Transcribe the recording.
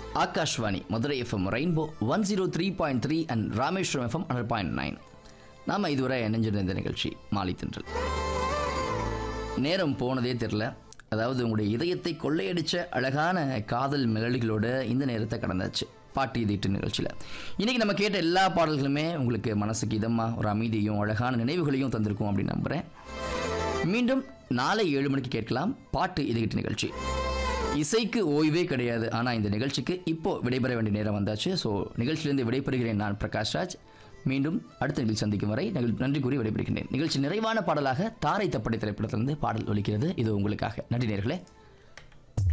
Akashvani Madurai FM rainbow one zero three point three and Rameswaram FM hundred point nine நாம் இதுவரை இணைஞ்சிருந்த இந்த நிகழ்ச்சி மாலை தென்றல் நேரம் போனதே தெரில அதாவது உங்களுடைய இதயத்தை கொள்ளையடிச்ச அழகான காதல் மெலடிகளோட இந்த நேரத்தை கடந்தாச்சு பாட்டு இதீட்டு நிகழ்ச்சியில் இன்றைக்கி நம்ம கேட்ட எல்லா பாடல்களுமே உங்களுக்கு மனசுக்கு இதமாக ஒரு அமைதியும் அழகான நினைவுகளையும் தந்திருக்கும் அப்படின்னு நம்புகிறேன் மீண்டும் நாளை ஏழு மணிக்கு கேட்கலாம் பாட்டு இதீட்டு நிகழ்ச்சி இசைக்கு ஓய்வே கிடையாது ஆனால் இந்த நிகழ்ச்சிக்கு இப்போ விடைபெற வேண்டிய நேரம் வந்தாச்சு ஸோ நிகழ்ச்சியிலிருந்து விடைபெறுகிறேன் நான் பிரகாஷ் ராஜ் மீண்டும் அடுத்த நிகழ்ச்சி சந்திக்கும் வரை நிகழ் நன்றி கூறி விடைபெறுகின்றேன் நிகழ்ச்சி நிறைவான பாடலாக தாரை தப்படை திரைப்படத்திலிருந்து பாடல் ஒலிக்கிறது இது உங்களுக்காக நன்றி நேர்களே